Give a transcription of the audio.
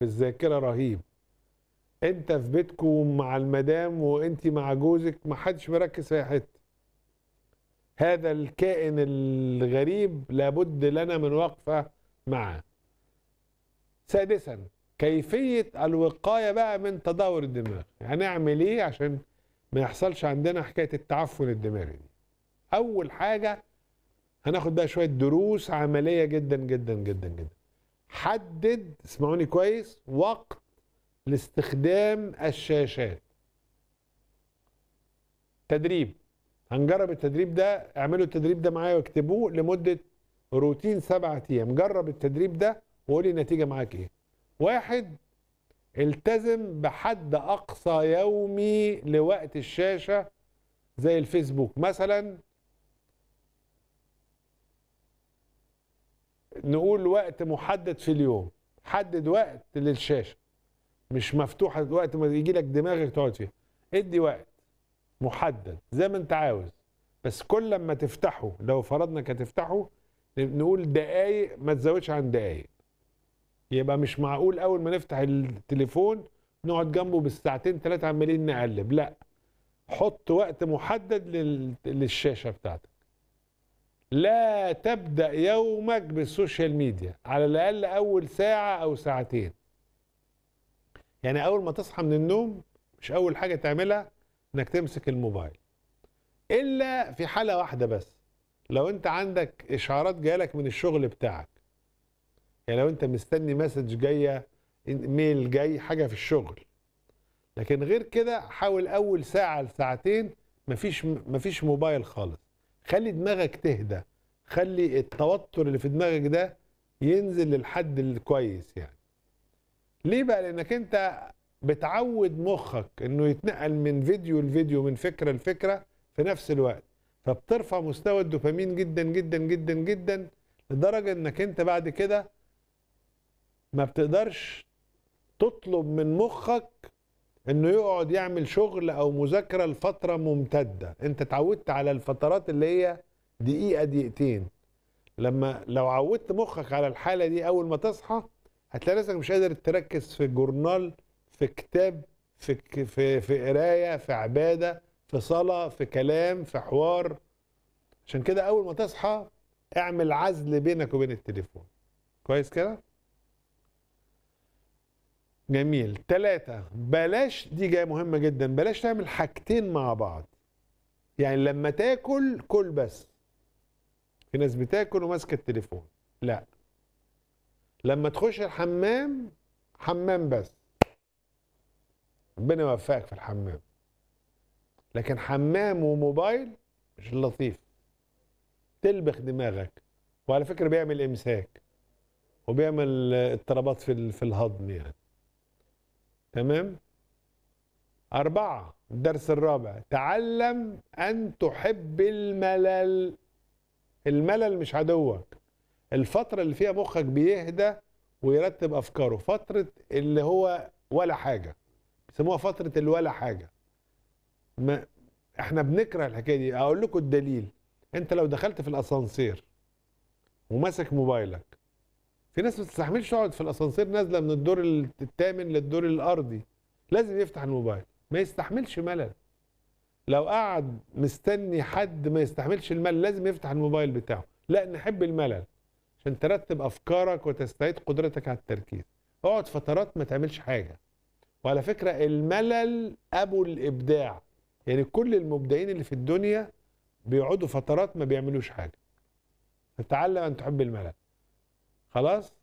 في الذاكره رهيب انت في بيتكم مع المدام وانت مع جوزك ما حدش مركز في أي حته هذا الكائن الغريب لابد لنا من وقفه معه سادسا كيفيه الوقايه بقى من تدهور الدماغ هنعمل ايه عشان ما يحصلش عندنا حكايه التعفن الدماغي دي اول حاجه هناخد بقى شويه دروس عمليه جدا جدا جدا جدا حدد اسمعوني كويس وقت لاستخدام الشاشات تدريب هنجرب التدريب ده اعملوا التدريب ده معايا واكتبوه لمده روتين سبعة ايام جرب التدريب ده وقولي النتيجه معاك ايه واحد التزم بحد اقصى يومي لوقت الشاشه زي الفيسبوك مثلا نقول وقت محدد في اليوم حدد وقت للشاشه مش مفتوحه وقت ما يجي لك دماغك تقعد فيها ادي وقت محدد زي ما انت عاوز بس كل لما تفتحه لو فرضنا انك هتفتحه نقول دقايق ما تزودش عن دقايق يبقى مش معقول اول ما نفتح التليفون نقعد جنبه بالساعتين ثلاثه عمالين نقلب لا حط وقت محدد لل... للشاشه بتاعتك لا تبدا يومك بالسوشيال ميديا على الاقل اول ساعه او ساعتين يعني اول ما تصحى من النوم مش اول حاجه تعملها انك تمسك الموبايل الا في حاله واحده بس لو انت عندك اشعارات جايلك من الشغل بتاعك يعني لو انت مستني مسج جايه ميل جاي حاجه في الشغل لكن غير كده حاول اول ساعه لساعتين مفيش مفيش موبايل خالص خلي دماغك تهدى خلي التوتر اللي في دماغك ده ينزل للحد الكويس يعني ليه بقى لانك انت بتعود مخك انه يتنقل من فيديو لفيديو من فكره لفكره في نفس الوقت فبترفع مستوى الدوبامين جدا جدا جدا جدا لدرجه انك انت بعد كده ما بتقدرش تطلب من مخك انه يقعد يعمل شغل او مذاكره لفتره ممتده انت اتعودت على الفترات اللي هي دقيقه دقيقتين لما لو عودت مخك على الحاله دي اول ما تصحى هتلاقي نفسك مش قادر تركز في جورنال في كتاب في في في قرايه في عباده في صلاه في كلام في حوار عشان كده اول ما تصحى اعمل عزل بينك وبين التليفون كويس كده جميل ثلاثة بلاش دي جاية مهمة جدا بلاش تعمل حاجتين مع بعض يعني لما تاكل كل بس في ناس بتاكل وماسكة التليفون لا لما تخش الحمام حمام بس ربنا يوفقك في الحمام لكن حمام وموبايل مش لطيف تلبخ دماغك وعلى فكرة بيعمل إمساك وبيعمل اضطرابات في في الهضم يعني تمام أربعة الدرس الرابع تعلم أن تحب الملل الملل مش عدوك الفترة اللي فيها مخك بيهدى ويرتب أفكاره فترة اللي هو ولا حاجة بيسموها فترة الولا حاجة ما احنا بنكره الحكاية دي أقول لكم الدليل أنت لو دخلت في الأسانسير وماسك موبايلك في ناس ما تستحملش تقعد في الاسانسير نازله من الدور الثامن للدور الارضي لازم يفتح الموبايل ما يستحملش ملل لو قعد مستني حد ما يستحملش الملل لازم يفتح الموبايل بتاعه لا نحب الملل عشان ترتب افكارك وتستعيد قدرتك على التركيز اقعد فترات ما تعملش حاجه وعلى فكره الملل ابو الابداع يعني كل المبدعين اللي في الدنيا بيقعدوا فترات ما بيعملوش حاجه فتعلم ان تحب الملل خلاص